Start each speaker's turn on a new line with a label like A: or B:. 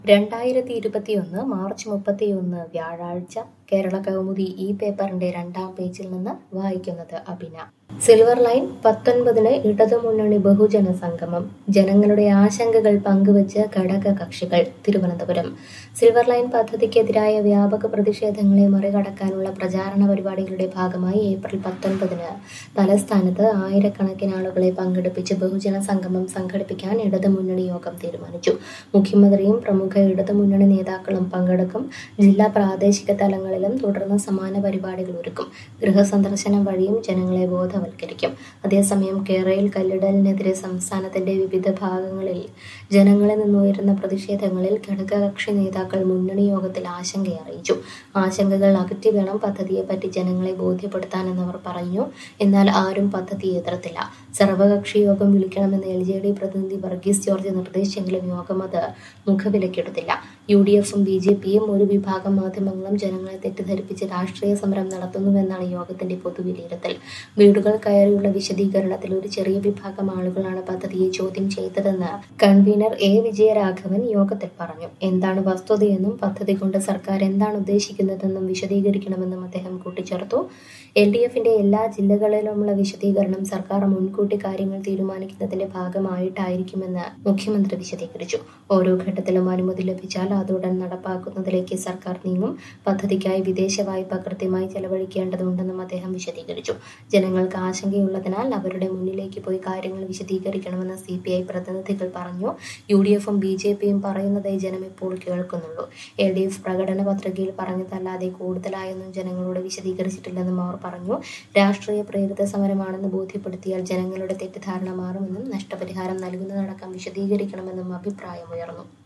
A: രണ്ടായിരത്തി ഇരുപത്തിയൊന്ന് മാർച്ച് മുപ്പത്തിയൊന്ന് വ്യാഴാഴ്ച കേരള കൗമുദി ഈ പേപ്പറിന്റെ രണ്ടാം പേജിൽ നിന്ന് വായിക്കുന്നത് അഭിന സിൽവർ ലൈൻ പത്തൊൻപതിന് ഇടതുമുന്നണി ബഹുജന സംഗമം ജനങ്ങളുടെ ആശങ്കകൾ പങ്കുവച്ച് ഘടക കക്ഷികൾ തിരുവനന്തപുരം സിൽവർ ലൈൻ പദ്ധതിക്കെതിരായ വ്യാപക പ്രതിഷേധങ്ങളെ മറികടക്കാനുള്ള പ്രചാരണ പരിപാടികളുടെ ഭാഗമായി ഏപ്രിൽ പത്തൊൻപതിന് തലസ്ഥാനത്ത് ആയിരക്കണക്കിന് ആളുകളെ പങ്കെടുപ്പിച്ച് ബഹുജന സംഗമം സംഘടിപ്പിക്കാൻ ഇടതുമുന്നണി യോഗം തീരുമാനിച്ചു മുഖ്യമന്ത്രിയും പ്രമുഖ ഇടതുമുന്നണി നേതാക്കളും പങ്കെടുക്കും ജില്ലാ പ്രാദേശിക തലങ്ങളിലും തുടർന്ന് സമാന പരിപാടികൾ ഒരുക്കും ഗൃഹസന്ദർശനം വഴിയും ജനങ്ങളെ ബോധവൽക്കരിക്കും അതേസമയം കേരളയിൽ കല്ലിടലിനെതിരെ സംസ്ഥാനത്തിന്റെ വിവിധ ഭാഗങ്ങളിൽ ജനങ്ങളിൽ നിന്നുയരുന്ന പ്രതിഷേധങ്ങളിൽ ഘടകകക്ഷി നേതാക്കൾ മുന്നണി യോഗത്തിൽ ആശങ്ക അറിയിച്ചു ആശങ്കകൾ അകറ്റി വേണം പദ്ധതിയെപ്പറ്റി ജനങ്ങളെ ബോധ്യപ്പെടുത്താനെന്നവർ പറഞ്ഞു എന്നാൽ ആരും പദ്ധതിയെ എതിർത്തില്ല സർവകക്ഷി യോഗം വിളിക്കണമെന്ന് എൽ ജെ ഡി പ്രതിനിധി വർഗീസ് ജോർജ് നിർദ്ദേശിച്ചെങ്കിലും യോഗം അത് മുഖവിലക്കെടുത്തില്ല യു ഡി എഫും ബി ജെ പിയും ഒരു വിഭാഗം മാധ്യമങ്ങളും ജനങ്ങളെ തെറ്റിദ്ധരിപ്പിച്ച് രാഷ്ട്രീയ സമരം നടത്തുന്നുവെന്നാണ് യോഗത്തിന്റെ പൊതുവിലയിരുത്തൽ വീടുകൾ കയറിയുള്ള വിശദീകരണത്തിൽ ഒരു ചെറിയ വിഭാഗം ആളുകളാണ് പദ്ധതിയെ ചോദ്യം ചെയ്തതെന്ന് കൺവീനർ എ വിജയരാഘവൻ യോഗത്തിൽ പറഞ്ഞു എന്താണ് വസ്തുതയെന്നും പദ്ധതി കൊണ്ട് സർക്കാർ എന്താണ് ഉദ്ദേശിക്കുന്നതെന്നും വിശദീകരിക്കണമെന്നും അദ്ദേഹം കൂട്ടിച്ചേർത്തു എൽ ഡി എഫിന്റെ എല്ലാ ജില്ലകളിലുമുള്ള വിശദീകരണം സർക്കാർ മുൻകൂട്ടി കാര്യങ്ങൾ തീരുമാനിക്കുന്നതിന്റെ ഭാഗമായിട്ടായിരിക്കുമെന്ന് മുഖ്യമന്ത്രി വിശദീകരിച്ചു ഓരോ ഘട്ടത്തിലും അനുമതി ലഭിച്ചാൽ അതുടൻ നടപ്പാക്കുന്നതിലേക്ക് സർക്കാർ നീങ്ങും പദ്ധതിക്കായി വിദേശ വായ്പ കൃത്യമായി ചെലവഴിക്കേണ്ടതുണ്ടെന്നും അദ്ദേഹം വിശദീകരിച്ചു ജനങ്ങൾക്ക് ആശങ്കയുള്ളതിനാൽ അവരുടെ മുന്നിലേക്ക് പോയി കാര്യങ്ങൾ വിശദീകരിക്കണമെന്ന് സി പി ഐ പ്രതിനിധികൾ പറഞ്ഞു യു ഡി എഫും ബി ജെ പിയും പറയുന്നതായി ജനം ഇപ്പോൾ കേൾക്കുന്നുള്ളൂ എൽ ഡി എഫ് പ്രകടന പത്രികയിൽ പറഞ്ഞതല്ലാതെ കൂടുതലായൊന്നും ജനങ്ങളോട് വിശദീകരിച്ചിട്ടില്ലെന്നും അവർ പറഞ്ഞു രാഷ്ട്രീയ പ്രേരിത സമരമാണെന്ന് ബോധ്യപ്പെടുത്തിയാൽ ജനങ്ങളുടെ തെറ്റിദ്ധാരണ മാറുമെന്നും നഷ്ടപരിഹാരം നൽകുന്നതടക്കം വിശദീകരിക്കണമെന്നും അഭിപ്രായമുയർന്നു